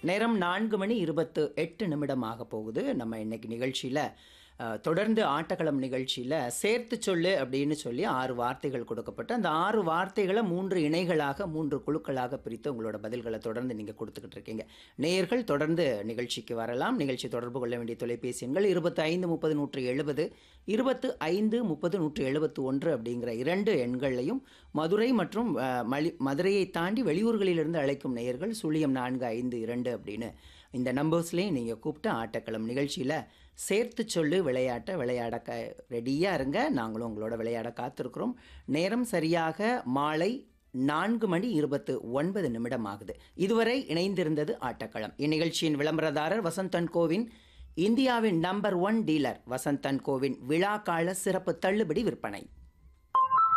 நேரம் நான்கு மணி இருபத்து எட்டு நிமிடமாக போகுது நம்ம இன்னைக்கு நிகழ்ச்சியில் தொடர்ந்து ஆட்டக்களம் நிகழ்ச்சியில் சேர்த்து சொல்லு அப்படின்னு சொல்லி ஆறு வார்த்தைகள் கொடுக்கப்பட்டு அந்த ஆறு வார்த்தைகளை மூன்று இணைகளாக மூன்று குழுக்களாக பிரித்து உங்களோட பதில்களை தொடர்ந்து நீங்கள் கொடுத்துக்கிட்டு இருக்கீங்க நேயர்கள் தொடர்ந்து நிகழ்ச்சிக்கு வரலாம் நிகழ்ச்சி தொடர்பு கொள்ள வேண்டிய தொலைபேசி எண்கள் இருபத்தி ஐந்து முப்பது நூற்று எழுபது இருபத்து ஐந்து முப்பது நூற்று எழுபத்து ஒன்று அப்படிங்கிற இரண்டு எண்களையும் மதுரை மற்றும் அஹ், மலி மதுரையை தாண்டி வெளியூர்களிலிருந்து அழைக்கும் நேயர்கள் சுழியம் நான்கு ஐந்து இரண்டு அப்படின்னு இந்த நம்பர்ஸ்லேயும் நீங்கள் கூப்பிட்டு ஆட்டக்களம் நிகழ்ச்சியில் சேர்த்து சொல்லு விளையாட்டை விளையாட க ரெடியாக இருங்க நாங்களும் உங்களோட விளையாட காத்திருக்கிறோம் நேரம் சரியாக மாலை நான்கு மணி இருபத்து ஒன்பது நிமிடம் ஆகுது இதுவரை இணைந்திருந்தது ஆட்டக்களம் இந்நிகழ்ச்சியின் விளம்பரதாரர் வசந்தன் கோவின் இந்தியாவின் நம்பர் ஒன் டீலர் வசந்தன் கோவின் விழா கால சிறப்பு தள்ளுபடி விற்பனை